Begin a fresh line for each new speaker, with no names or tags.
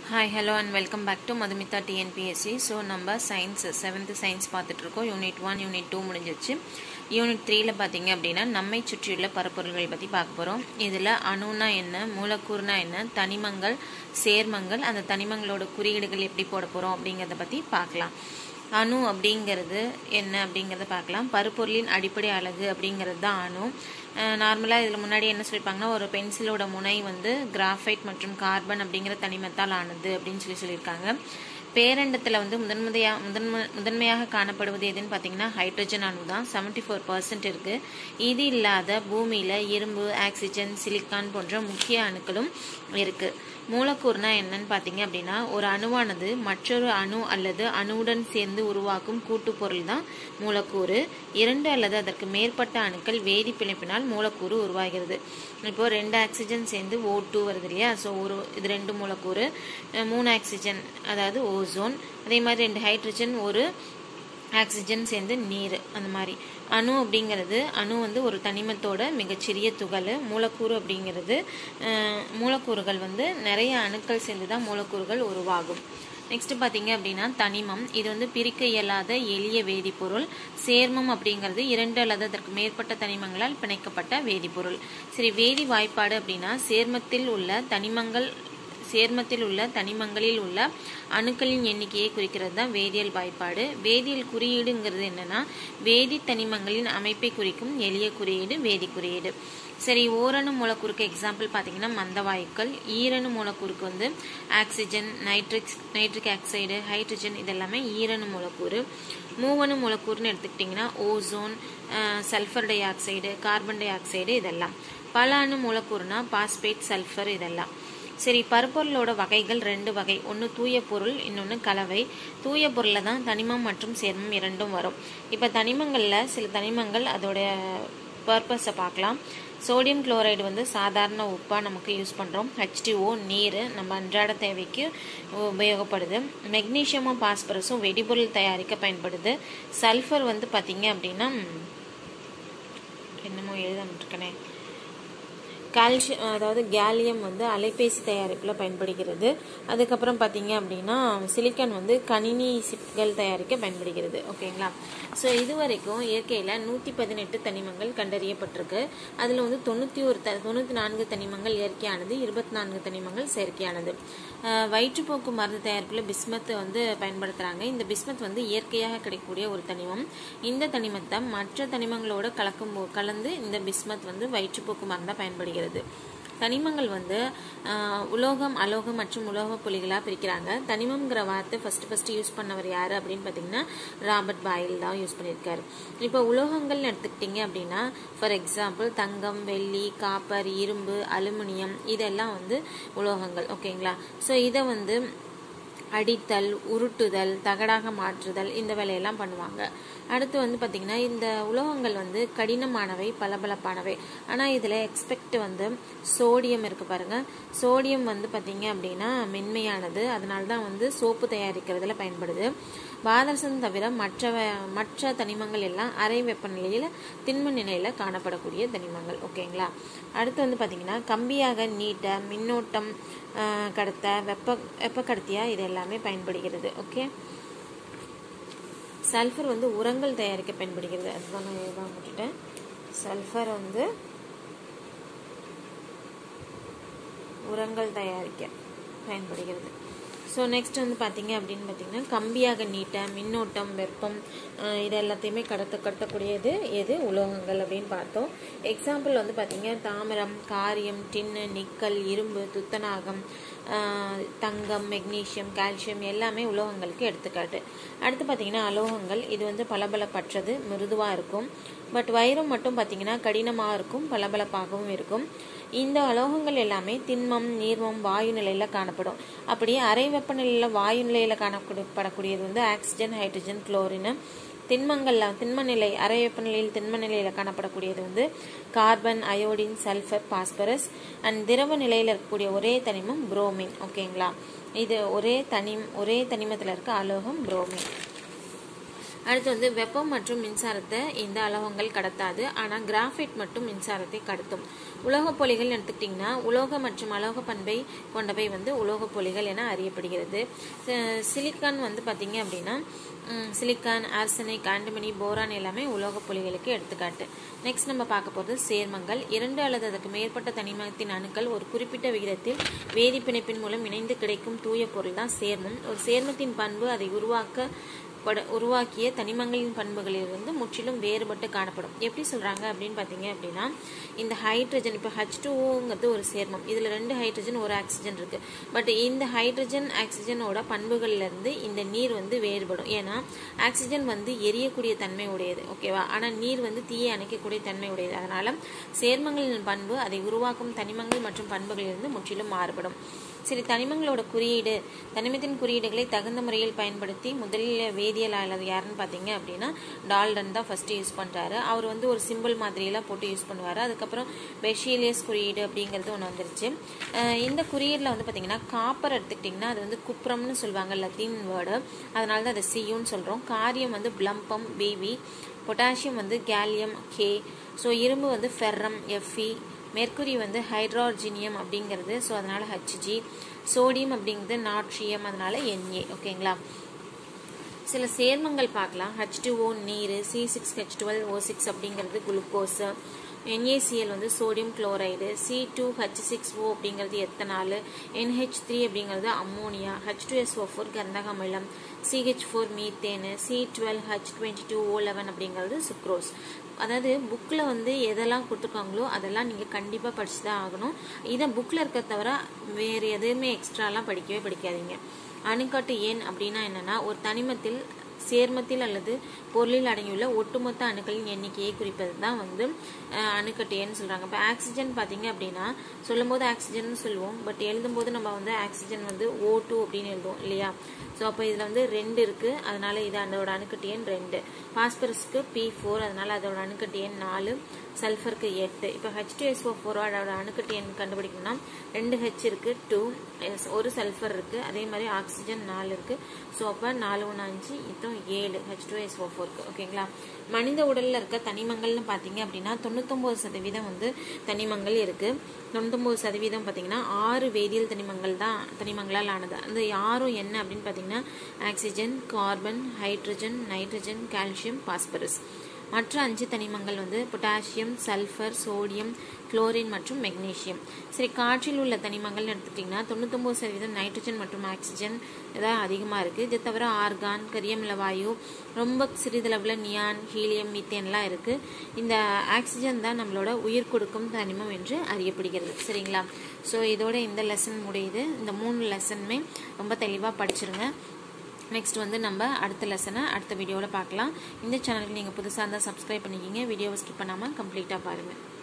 hi hello and welcome back to Madhumitha TNPSC so நம்ம science seventh science பார்த்துட்ருக்கோம் unit one unit two முடிஞ்சிச்சு unit த்ரீல பார்த்தீங்க அப்படின்னா நம்மை சுற்றியுள்ள பரப்பொருள்கள் பற்றி பார்க்க போகிறோம் இதில் அணுனா என்ன மூலக்கூறுனா என்ன தனிமங்கள் சேர்மங்கள் அந்த தனிமங்களோட குறியீடுகள் எப்படி போட போகிறோம் அப்படிங்கிறத பற்றி பார்க்கலாம் அணு அப்படிங்கிறது என்ன அப்படிங்கிறத பார்க்கலாம் பருப்பொருளின் அடிப்படை அலகு அப்படிங்கிறது தான் அணு நார்மலாக இதில் முன்னாடி என்ன சொல்லியிருப்பாங்கன்னா ஒரு பென்சிலோட முனை வந்து கிராஃபைட் மற்றும் கார்பன் அப்படிங்கிற தனிமத்தால் ஆனது அப்படின்னு சொல்லி சொல்லியிருக்காங்க பேரண்டத்தில் வந்து முதன்முதையா முதன்ம முதன்மையாக காணப்படுவது எதுன்னு பார்த்தீங்கன்னா ஹைட்ரஜன் அணு தான் செவன்டி ஃபோர் பர்சன்ட் இருக்குது இது இல்லாத பூமியில் இரும்பு ஆக்சிஜன் சிலிக்கான் போன்ற முக்கிய அணுக்களும் இருக்குது மூலக்கூறுனா என்னன்னு பார்த்தீங்க அப்படின்னா ஒரு அணுவானது மற்றொரு அணு அல்லது அணுவுடன் சேர்ந்து உருவாக்கும் கூட்டுப்பொருள் தான் மூலக்கூறு இரண்டு அல்லது அதற்கு மேற்பட்ட அணுக்கள் வேதி பிணைப்பினால் மூலக்கூறு உருவாகிறது இப்போ ரெண்டு ஆக்சிஜன் சேர்ந்து ஓ டூ வருது இல்லையா ஸோ ஒரு இது ரெண்டு மூலக்கூறு மூணு ஆக்சிஜன் அதாவது ஓசோன் அதே மாதிரி ரெண்டு ஹைட்ரஜன் ஒரு ஆக்சிஜன் சேர்ந்து நீர் அந்த மாதிரி அணு அப்படிங்கிறது அணு வந்து ஒரு தனிமத்தோட மிகச்சிறிய துகள் மூலக்கூறு அப்படிங்கிறது மூலக்கூறுகள் வந்து நிறைய அணுக்கள் சேர்ந்து தான் மூலக்கூறுகள் உருவாகும் நெக்ஸ்ட் பார்த்தீங்க அப்படின்னா தனிமம் இது வந்து பிரிக்க இயலாத எளிய வேதிப்பொருள் சேர்மம் அப்படிங்கிறது இரண்டு அல்லது அதற்கு மேற்பட்ட தனிமங்களால் பிணைக்கப்பட்ட வேதிப்பொருள் சரி வேதி வாய்ப்பாடு அப்படின்னா சேர்மத்தில் உள்ள தனிமங்கள் சேர்மத்தில் உள்ள தனிமங்களில் உள்ள அணுக்களின் எண்ணிக்கையை குறிக்கிறது தான் வேதியியல் வாய்ப்பாடு வேதியியல் குறியீடுங்கிறது என்னன்னா வேதி தனிமங்களின் அமைப்பை குறிக்கும் எளிய குறியீடு வேதி குறியீடு சரி ஓரணு மூலக்கூறுக்கு எக்ஸாம்பிள் பார்த்தீங்கன்னா மந்தவாயுக்கள் ஈரணு மூலக்கூறுக்கு வந்து ஆக்சிஜன் நைட்ரிக்ஸ் நைட்ரிக் ஆக்சைடு ஹைட்ரஜன் இதெல்லாமே ஈரணு மூலக்கூறு மூவணு மூலக்கூறுன்னு எடுத்துக்கிட்டிங்கன்னா ozone sulphur dioxide carbon dioxide இதெல்லாம் பல அணு மூலக்கூறுனா பாஸ்பேட் சல்ஃபர் இதெல்லாம் சரி பருப்பொருளோட வகைகள் ரெண்டு வகை ஒன்று தூய பொருள் இன்னொன்று கலவை தூய பொருளில் தான் தனிமம் மற்றும் சேர்மம் இரண்டும் வரும் இப்போ தனிமங்களில் சில தனிமங்கள் அதோட பர்பஸை பார்க்கலாம் சோடியம் குளோரைடு வந்து சாதாரண உப்பாக நமக்கு யூஸ் பண்ணுறோம் ஹெச்டிஓ நீர் நம்ம அன்றாட தேவைக்கு உபயோகப்படுது மெக்னீஷியமும் பாஸ்பரஸும் வெடிபொருள் தயாரிக்க பயன்படுது சல்ஃபர் வந்து பார்த்திங்க அப்படின்னா என்னமோ எழுதமிட்டுருக்கனே கால்சியம் அதாவது கேலியம் வந்து அலைபேசி தயாரிப்பில் பயன்படுகிறது அதுக்கப்புறம் பார்த்தீங்க அப்படின்னா சிலிக்கான் வந்து கணினி சிப்கள் தயாரிக்க பயன்படுகிறது ஓகேங்களா ஸோ இது வரைக்கும் இயற்கையில் நூற்றி பதினெட்டு தனிமங்கள் கண்டறியப்பட்டிருக்கு அதில் வந்து தொண்ணூற்றி ஒரு த தொண்ணூற்றி நான்கு தனிமங்கள் இயற்கையானது இருபத்தி நான்கு தனிமங்கள் செயற்கையானது வயிற்றுப்போக்கு மருந்து தயாரிப்பில் பிஸ்மத் வந்து பயன்படுத்துகிறாங்க இந்த பிஸ்மத் வந்து இயற்கையாக கிடைக்கக்கூடிய ஒரு தனிமம் இந்த தனிமத்தை மற்ற தனிமங்களோட கலக்கும் கலந்து இந்த பிஸ்மத் வந்து வயிற்றுப்போக்கு மருந்தாக பயன்படுகிறது வருகிறது தனிமங்கள் வந்து உலோகம் அலோகம் மற்றும் உலோக புலிகளாக பிரிக்கிறாங்க தனிமம்ங்கிற வார்த்தை ஃபர்ஸ்ட் ஃபர்ஸ்ட் யூஸ் பண்ணவர் யார் அப்படின்னு பார்த்தீங்கன்னா ராபர்ட் பாயில் தான் யூஸ் பண்ணியிருக்காரு இப்போ உலோகங்கள்னு எடுத்துக்கிட்டிங்க அப்படின்னா ஃபார் எக்ஸாம்பிள் தங்கம் வெள்ளி காப்பர் இரும்பு அலுமினியம் இதெல்லாம் வந்து உலோகங்கள் ஓகேங்களா ஸோ இதை வந்து அடித்தல் உருட்டுதல் தகடாக மாற்றுதல் இந்த வேலையெல்லாம் பண்ணுவாங்க அடுத்து வந்து பார்த்திங்கன்னா இந்த உலோகங்கள் வந்து கடினமானவை பளபளப்பானவை ஆனால் இதில் எக்ஸ்பெக்ட் வந்து சோடியம் இருக்குது பாருங்கள் சோடியம் வந்து பார்த்திங்க அப்படின்னா மென்மையானது அதனால தான் வந்து சோப்பு தயாரிக்கிறதுல பயன்படுது பாதரசம் தவிர மற்ற மற்ற தனிமங்கள் எல்லாம் அரை வெப்பநிலையில் திண்ம நிலையில் காணப்படக்கூடிய தனிமங்கள் ஓகேங்களா அடுத்து வந்து பார்த்திங்கன்னா கம்பியாக நீட்ட மின்னோட்டம் கடத்த வெப்ப வெப்ப கடத்தியாக இது எல்லாமே பயன்படுகிறது ஓகே சல்ஃபர் வந்து உரங்கள் தயாரிக்க பயன்படுகிறது அதுதான் நான் எழுதாம விட்டுட்டேன் சல்ஃபர் வந்து உரங்கள் தயாரிக்க பயன்படுகிறது ஸோ நெக்ஸ்ட் வந்து பார்த்தீங்க அப்படின்னு பார்த்தீங்கன்னா கம்பியாக நீட்ட மின்னோட்டம் வெப்பம் இது எல்லாத்தையுமே கடத்த கடத்தக்கூடியது எது உலோகங்கள் அப்படின்னு பார்த்தோம் எக்ஸாம்பிள் வந்து பார்த்தீங்க தாமிரம் காரியம் டின்னு நிக்கல் இரும்பு துத்தநாகம் தங்கம் மெக்னீஷியம் கால்சியம் எல்லாமே உலோகங்களுக்கு எடுத்துக்காட்டு அடுத்து பார்த்தீங்கன்னா அலோகங்கள் இது வந்து பளபளப்பற்றது மிருதுவாக இருக்கும் பட் வைரம் மட்டும் பார்த்தீங்கன்னா கடினமாக இருக்கும் பளபளப்பாகவும் இருக்கும் இந்த அலோகங்கள் எல்லாமே திண்மம் நீர்மம் வாயு நிலையில் காணப்படும் அப்படியே அரை வெப்பநிலையில் வாயு நிலையில் காணப்படக்கூடியது வந்து ஆக்சிஜன் ஹைட்ரஜன் குளோரின் திண்மங்கள்ல திண்ம நிலை அரை வெப்பநிலையில் திண்ம நிலையில் காணப்படக்கூடியது வந்து carbon iodine sulphur phosphorus and திரவ நிலையில் இருக்கக்கூடிய ஒரே தனிமம் புரோமின் ஓகேங்களா இது ஒரே தனி ஒரே தனிமத்தில் இருக்க அலோகம் புரோமின் அடுத்து வந்து வெப்பம் மற்றும் மின்சாரத்தை இந்த அலோகங்கள் கடத்தாது ஆனால் கிராஃபைட் மட்டும் மின்சாரத்தை கடத்தும் உலோகப் பொலிகள் எடுத்துக்கிட்டிங்கன்னா உலோக மற்றும் அலோக பண்பை கொண்டவை வந்து உலோகப் பொலிகள் என அறியப்படுகிறது சிலிக்கான் வந்து பார்த்தீங்க அப்படின்னா சிலிக்கான் ஆர்சனிக் ஆண்டமனி போரான் எல்லாமே உலோகப் பொலிகளுக்கு எடுத்துக்காட்டு நெக்ஸ்ட் நம்ம பார்க்க போகிறது சேர்மங்கள் இரண்டு அல்லது அதற்கு மேற்பட்ட தனிமத்தின் அணுக்கள் ஒரு குறிப்பிட்ட விகிதத்தில் வேதி பிணைப்பின் மூலம் இணைந்து கிடைக்கும் தூய பொருள் தான் சேர்மம் ஒரு சேர்மத்தின் பண்பு அதை உருவாக்க பட உருவாக்கிய தனிமங்களின் பண்புகளிலிருந்து முற்றிலும் வேறுபட்டு காணப்படும் எப்படி சொல்கிறாங்க அப்படின்னு பார்த்தீங்க அப்படின்னா இந்த ஹைட்ரஜன் இப்போ ஹச் டூங்கிறது ஒரு சேர்மம் இதில் ரெண்டு ஹைட்ரஜன் ஒரு ஆக்சிஜன் இருக்குது பட் இந்த ஹைட்ரஜன் ஆக்சிஜனோட பண்புகள்லேருந்து இந்த நீர் வந்து வேறுபடும் ஏன்னா ஆக்சிஜன் வந்து எரியக்கூடிய தன்மை உடையது ஓகேவா ஆனால் நீர் வந்து தீயை அணைக்கக்கூடிய தன்மை உடையது அதனால் சேர்மங்களின் பண்பு அதை உருவாக்கும் தனிமங்கள் மற்றும் பண்புகளிலிருந்து முற்றிலும் மாறுபடும் சரி தனிமங்களோட குறியீடு தனிமத்தின் குறியீடுகளை தகுந்த முறையில் பயன்படுத்தி முதலில் வேதியியலாளர் யாருன்னு பார்த்தீங்க அப்படின்னா டால்டன் தான் ஃபஸ்ட்டு யூஸ் பண்ணுறாரு அவர் வந்து ஒரு சிம்பிள் மாதிரியெல்லாம் போட்டு யூஸ் பண்ணுவார் அதுக்கப்புறம் பெஷிலியஸ் குறியீடு அப்படிங்கிறது ஒன்று வந்துருச்சு இந்த குறியீடில் வந்து பார்த்தீங்கன்னா காப்பர் எடுத்துக்கிட்டிங்கன்னா அது வந்து குப்ரம்னு சொல்லுவாங்க லத்தீன் வேர்டு அதனால தான் அதை சியூன்னு சொல்கிறோம் காரியம் வந்து பிளம்பம் பிவி பொட்டாசியம் வந்து கேலியம் கே ஸோ இரும்பு வந்து ஃபெர்ரம் எஃப்இ மெர்க்குரி வந்து ஹைட்ரார்ஜினியம் அப்படிங்கிறது ஸோ அதனால் ஹச்ஜி சோடியம் அப்படிங்கிறது நாட்ரியம் அதனால் என்ஏ ஓகேங்களா சில சேர்மங்கள் பார்க்கலாம் ஹச் டூ ஓ நீர் C six H twelve O six அப்படிங்கிறது குளுக்கோஸு என்ஏசிஎல் வந்து sodium chloride C two H six O அப்படிங்கிறது எத்தனால் என்ஹெச் த்ரீ அப்படிங்கிறது ammonia H two S O four கந்தக அமிலம் CH four methane C twelve H twenty two O eleven அப்படிங்கிறது sucrose அதாவது புக்கில் வந்து எதெல்லாம் கொடுத்துருக்காங்களோ அதெல்லாம் நீங்கள் கண்டிப்பாக படிச்சு தான் ஆகணும் இதை புக்கில் இருக்க தவிர வேறு எதுவுமே எக்ஸ்ட்ராலாம் படிக்கவே படிக்காதீங்க அணுக்காட்டு எண் அப்படின்னா என்னென்னா ஒரு தனிமத்தில் சேர்மத்தில் அல்லது பொருளில் அடங்கியுள்ள ஒட்டுமொத்த அணுக்களின் எண்ணிக்கையை குறிப்பது தான் வந்து அணுக்கட்டு எண் சொல்கிறாங்க இப்போ ஆக்சிஜன் பார்த்தீங்க அப்படின்னா சொல்லும் போது ஆக்சிஜன் சொல்லுவோம் பட் எழுதும்போது நம்ம வந்து ஆக்சிஜன் வந்து ஓ டூ அப்படின்னு எழுதுவோம் இல்லையா ஸோ அப்போ இதில் வந்து ரெண்டு இருக்குது அதனால இது அதோட அணுக்கட்டு எண் ரெண்டு பாஸ்பரஸ்க்கு பி ஃபோர் அதனால அதோட அணுக்கட்டு எண் நாலு சல்ஃபருக்கு எட்டு இப்போ ஹெச் டூ எஸ்ஓ ஃபோர் அதோட அணுக்கட்டு எண் கண்டுபிடிக்கணும்னா ரெண்டு ஹெச் இருக்கு டூ ஒரு சல்ஃபர் இருக்கு அதே மாதிரி ஆக்சிஜன் நாலு இருக்கு ஸோ அப்போ நாலு ஒன்று அஞ்சு இதுவும் ஏழு ஹெச் டூ எஸ்ஓ ஃபோருக்கு ஓகேங்களா மனித உடலில் இருக்க தனிமங்கள்னு பார்த்தீங்க அப்படின்னா தொண்ணூத்தொம்பது சதவீதம் வந்து தனிமங்கள் இருக்கு தொண்ணூத்தொம்பது சதவீதம் பார்த்தீங்கன்னா ஆறு வேதியியல் தனிமங்கள் தான் தனிமங்களால் ஆனது அந்த யாரும் என்ன அப்படின்னு பார்த்தீங்கன்னா oxygen carbon hydrogen nitrogen calcium phosphorus மற்ற அஞ்சு தனிமங்கள் வந்து பொட்டாசியம் சல்ஃபர் சோடியம் குளோரின் மற்றும் மெக்னீசியம் சரி காற்றில் உள்ள தனிமங்கள்னு எடுத்துக்கிட்டிங்கன்னா தொண்ணூத்தொம்பது சதவீதம் நைட்ரஜன் மற்றும் ஆக்சிஜன் இதான் அதிகமாக இருக்குது இது தவிர ஆர்கான் கரியமில வாயு ரொம்ப சிறிதளவில் நியான் ஹீலியம் மீத்தேன்லாம் இருக்குது இந்த ஆக்சிஜன் தான் நம்மளோட உயிர் கொடுக்கும் தனிமம் என்று அறியப்படுகிறது சரிங்களா ஸோ இதோட இந்த லெசன் முடியுது இந்த மூணு லெசனுமே ரொம்ப தெளிவாக படிச்சிருங்க நெக்ஸ்ட் வந்து நம்ம அடுத்த லெசனை அடுத்த வீடியோவில் பார்க்கலாம் இந்த சேனலுக்கு நீங்கள் புதுசாக இருந்தால் சப்ஸ்கிரைப் பண்ணிக்கிங்க வீடியோவை ஸ்கிப் பண்ணாமல் கம்ப்ளீட்டாக பாருங்கள்